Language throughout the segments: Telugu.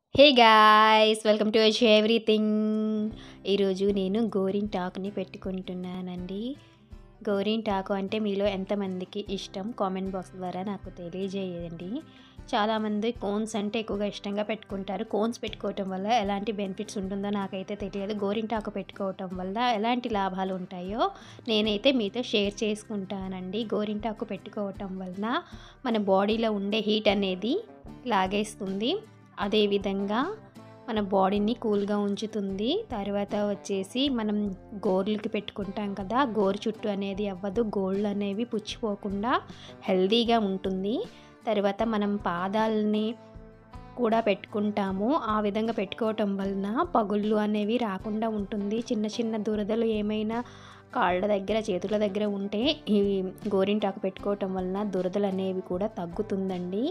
హే గాయ్స్ వెల్కమ్ టు వచ్చి ఎవ్రీథింగ్ ఈరోజు నేను గోరింటాకుని పెట్టుకుంటున్నానండి గోరింటాకు అంటే మీలో ఎంతమందికి ఇష్టం కామెంట్ బాక్స్ ద్వారా నాకు తెలియజేయండి చాలామంది కోన్స్ అంటే ఎక్కువగా ఇష్టంగా పెట్టుకుంటారు కోన్స్ పెట్టుకోవటం వల్ల ఎలాంటి బెనిఫిట్స్ ఉంటుందో నాకైతే తెలియదు గోరింటాకు పెట్టుకోవటం వల్ల ఎలాంటి లాభాలు ఉంటాయో నేనైతే మీతో షేర్ చేసుకుంటానండి గోరింటాకు పెట్టుకోవటం వలన మన బాడీలో ఉండే హీట్ అనేది లాగేస్తుంది అదేవిధంగా మన బాడీని కూల్గా ఉంచుతుంది తర్వాత వచ్చేసి మనం గోర్లకి పెట్టుకుంటాం కదా గోరు చుట్టూ అనేది అవ్వదు గోళ్ళు అనేవి పుచ్చిపోకుండా హెల్దీగా ఉంటుంది తర్వాత మనం పాదాలని కూడా పెట్టుకుంటాము ఆ విధంగా పెట్టుకోవటం వలన పగుళ్ళు అనేవి రాకుండా ఉంటుంది చిన్న చిన్న దురదలు ఏమైనా కాళ్ళ దగ్గర చేతుల దగ్గర ఉంటే ఈ గోరింటాకు పెట్టుకోవటం వలన దురదలు అనేవి కూడా తగ్గుతుందండి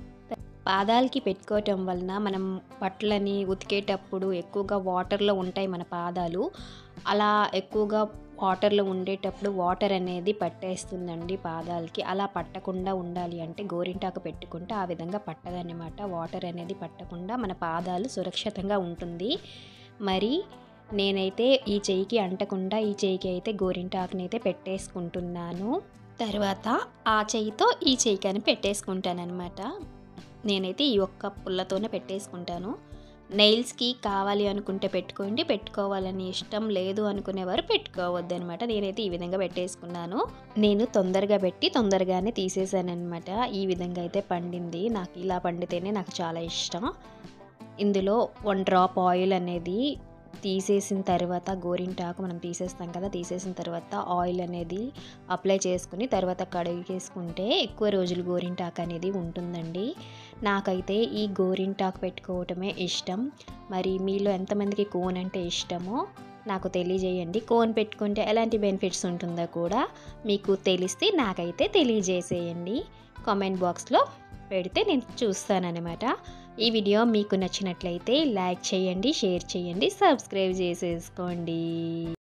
పాదాలకి పెట్టుకోవటం వలన మనం బట్టలని ఉతికేటప్పుడు ఎక్కువగా వాటర్లో ఉంటాయి మన పాదాలు అలా ఎక్కువగా వాటర్లో ఉండేటప్పుడు వాటర్ అనేది పట్టేస్తుందండి పాదాలకి అలా పట్టకుండా ఉండాలి అంటే గోరింటాకు పెట్టుకుంటే ఆ విధంగా పట్టదన్నమాట వాటర్ అనేది పట్టకుండా మన పాదాలు సురక్షితంగా ఉంటుంది మరి నేనైతే ఈ చెయ్యికి అంటకుండా ఈ చెయ్యికి అయితే గోరింటాకుని అయితే పెట్టేసుకుంటున్నాను తర్వాత ఆ చెయ్యితో ఈ చెయ్యికి అని పెట్టేసుకుంటానమాట నేనైతే ఈ ఒక్క పుల్లతోనే పెట్టేసుకుంటాను నెయిల్స్కి కావాలి అనుకుంటే పెట్టుకోండి పెట్టుకోవాలని ఇష్టం లేదు అనుకునేవారు పెట్టుకోవద్దు అనమాట నేనైతే ఈ విధంగా పెట్టేసుకున్నాను నేను తొందరగా పెట్టి తొందరగానే తీసేసాను అనమాట ఈ విధంగా అయితే పండింది నాకు ఇలా పండితేనే నాకు చాలా ఇష్టం ఇందులో వన్ డ్రాప్ ఆయిల్ అనేది తీసేసిన తర్వాత గోరింటాకు మనం తీసేస్తాం కదా తీసేసిన తర్వాత ఆయిల్ అనేది అప్లై చేసుకుని తర్వాత కడిగేసుకుంటే ఎక్కువ రోజులు గోరింటాకు అనేది ఉంటుందండి నాకైతే ఈ గోరింటాకు పెట్టుకోవటమే ఇష్టం మరి మీలో ఎంతమందికి కోన్ అంటే ఇష్టమో నాకు తెలియజేయండి కోన్ పెట్టుకుంటే ఎలాంటి బెనిఫిట్స్ ఉంటుందో కూడా మీకు తెలిస్తే నాకైతే తెలియజేసేయండి కామెంట్ బాక్స్లో పెడితే నేను చూస్తానన్నమాట ఈ వీడియో మీకు నచ్చినట్లయితే లైక్ చేయండి షేర్ చేయండి సబ్స్క్రైబ్ చేసేసుకోండి